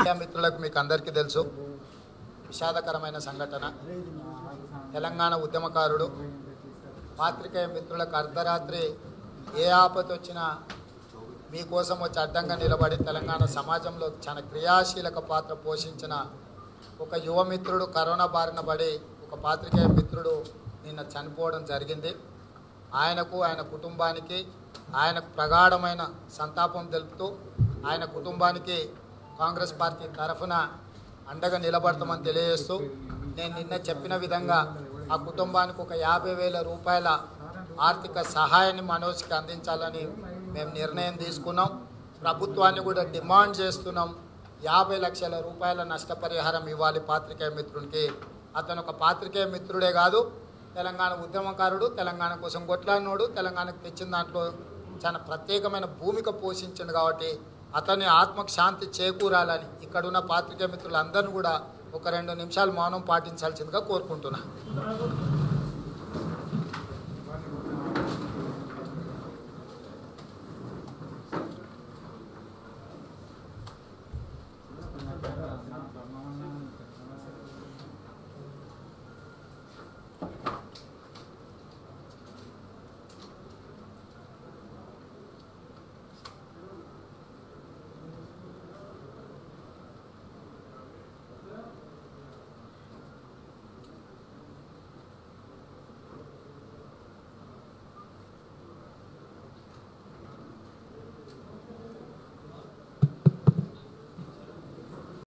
media మిత్రులకు మీకు అందరికీ తెలుసు విషాదకరమైన సంఘటన తెలంగాణ ఉద్యమకారుడు పాత్రికేయ మిత్రులకు అర్ధరాత్రి ఏ ఆపద వచ్చినా మీకోసం వచ్చి అడ్డంగా నిలబడి తెలంగాణ సమాజంలో చాలా క్రియాశీలక పాత్ర పోషించిన ఒక యువ మిత్రుడు కరోనా బారిన పడి ఒక పాత్రికేయ మిత్రుడు నిన్న చనిపోవడం జరిగింది ఆయనకు ఆయన కుటుంబానికి ఆయనకు ప్రగాఢమైన సంతాపం తెలుపుతూ ఆయన కుటుంబానికి కాంగ్రెస్ పార్టీ తరఫున అండగా నిలబడతామని తెలియజేస్తూ నేను నిన్న చెప్పిన విధంగా ఆ కుటుంబానికి ఒక యాభై వేల రూపాయల ఆర్థిక సహాయాన్ని మనోజ్కి అందించాలని మేము నిర్ణయం తీసుకున్నాం ప్రభుత్వాన్ని కూడా డిమాండ్ చేస్తున్నాం యాభై లక్షల రూపాయల నష్టపరిహారం ఇవ్వాలి పాత్రికేయ మిత్రునికి అతను ఒక పాత్రికేయ మిత్రుడే కాదు తెలంగాణ ఉద్యమకారుడు తెలంగాణ కోసం కొట్లాడినోడు తెలంగాణకు తెచ్చిన దాంట్లో చాలా ప్రత్యేకమైన భూమిక పోషించింది కాబట్టి అతని ఆత్మకు శాంతి చేకూరాలని ఇక్కడున్న పాత్రికేయ మిత్రులందరినీ కూడా ఒక రెండు నిమిషాలు మౌనం పాటించాల్సిందిగా కోరుకుంటున్నా